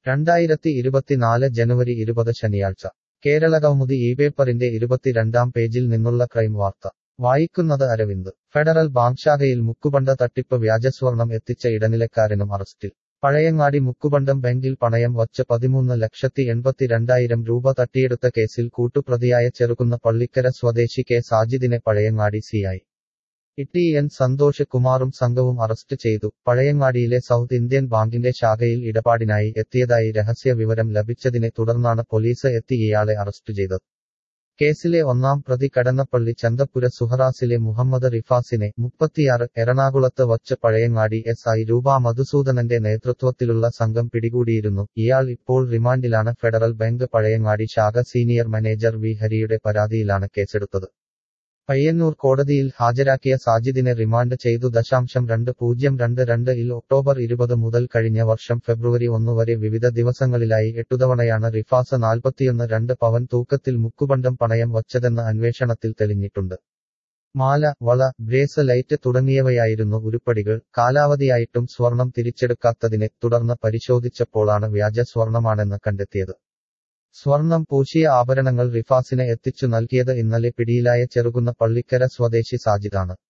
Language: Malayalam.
രണ്ടായിരത്തി ഇരുപത്തിനാല് ജനുവരി ഇരുപത് ശനിയാഴ്ച കേരളകൗമുദി ഈ പേപ്പറിന്റെ ഇരുപത്തിരണ്ടാം പേജിൽ നിന്നുള്ള ക്രൈം വാർത്ത വായിക്കുന്നത് അരവിന്ദ് ഫെഡറൽ ബാങ്ക് ശാഖയിൽ മുക്കുബണ്ട തട്ടിപ്പ് വ്യാജസ്വർണം എത്തിച്ച ഇടനിലക്കാരനും അറസ്റ്റിൽ പഴയങ്ങാടി മുക്കുബണ്ടം ബാങ്കിൽ പണയം വച്ച് പതിമൂന്ന് ലക്ഷത്തി എൺപത്തിരണ്ടായിരം രൂപ തട്ടിയെടുത്ത കേസിൽ കൂട്ടുപ്രതിയായ ചെറുകുന്ന പള്ളിക്കര സ്വദേശി കെ സാജിദിനെ പഴയങ്ങാടി സിഐ ഇട്ടി എൻ സന്തോഷ് കുമാറും സംഘവും അറസ്റ്റ് ചെയ്തു പഴയങ്ങാടിയിലെ സൗത്ത് ഇന്ത്യൻ ബാങ്കിന്റെ ശാഖയിൽ ഇടപാടിനായി എത്തിയതായി രഹസ്യ വിവരം ലഭിച്ചതിനെ തുടർന്നാണ് പോലീസ് എത്തി ഇയാളെ അറസ്റ്റ് ചെയ്തത് കേസിലെ ഒന്നാം പ്രതി കടന്നപ്പള്ളി ചന്തപ്പുര സുഹറാസിലെ മുഹമ്മദ് റിഫാസിനെ മുപ്പത്തിയാറ് എറണാകുളത്ത് വച്ച് പഴയങ്ങാടി എസ് ഐ രൂപ മധുസൂദനന്റെ നേതൃത്വത്തിലുള്ള സംഘം പിടികൂടിയിരുന്നു ഇയാൾ ഇപ്പോൾ റിമാൻഡിലാണ് ഫെഡറൽ ബാങ്ക് പഴയങ്ങാടി ശാഖ സീനിയർ മാനേജർ വി ഹരിയുടെ പരാതിയിലാണ് കേസെടുത്തത് പയ്യന്നൂർ കോടതിയിൽ ഹാജരാക്കിയ സാജിദിനെ റിമാൻഡ് ചെയ്തു ദശാംശം രണ്ട് പൂജ്യം രണ്ട് രണ്ട് ഇൽ ഒക്ടോബർ ഇരുപത് മുതൽ കഴിഞ്ഞ വർഷം ഫെബ്രുവരി ഒന്ന് വരെ വിവിധ ദിവസങ്ങളിലായി എട്ടുതവണയാണ് റിഫാസ് നാൽപ്പത്തിയൊന്ന് രണ്ട് പവൻ തൂക്കത്തിൽ മുക്കുബണ്ടം പണയം വച്ചതെന്ന് അന്വേഷണത്തിൽ തെളിഞ്ഞിട്ടുണ്ട് മാല വള ബ്രേസ്ലൈറ്റ് തുടങ്ങിയവയായിരുന്നു ഉരുപ്പടികൾ കാലാവധിയായിട്ടും സ്വർണം തിരിച്ചെടുക്കാത്തതിനെ തുടർന്ന് പരിശോധിച്ചപ്പോഴാണ് വ്യാജ സ്വർണമാണെന്ന് കണ്ടെത്തിയത് സ്വർണം പൂശിയ ആഭരണങ്ങൾ റിഫാസിന് എത്തിച്ചു നൽകിയത് ഇന്നലെ പിടിയിലായ ചെറുകുന്ന പള്ളിക്കര സ്വദേശി സാജിദാണ്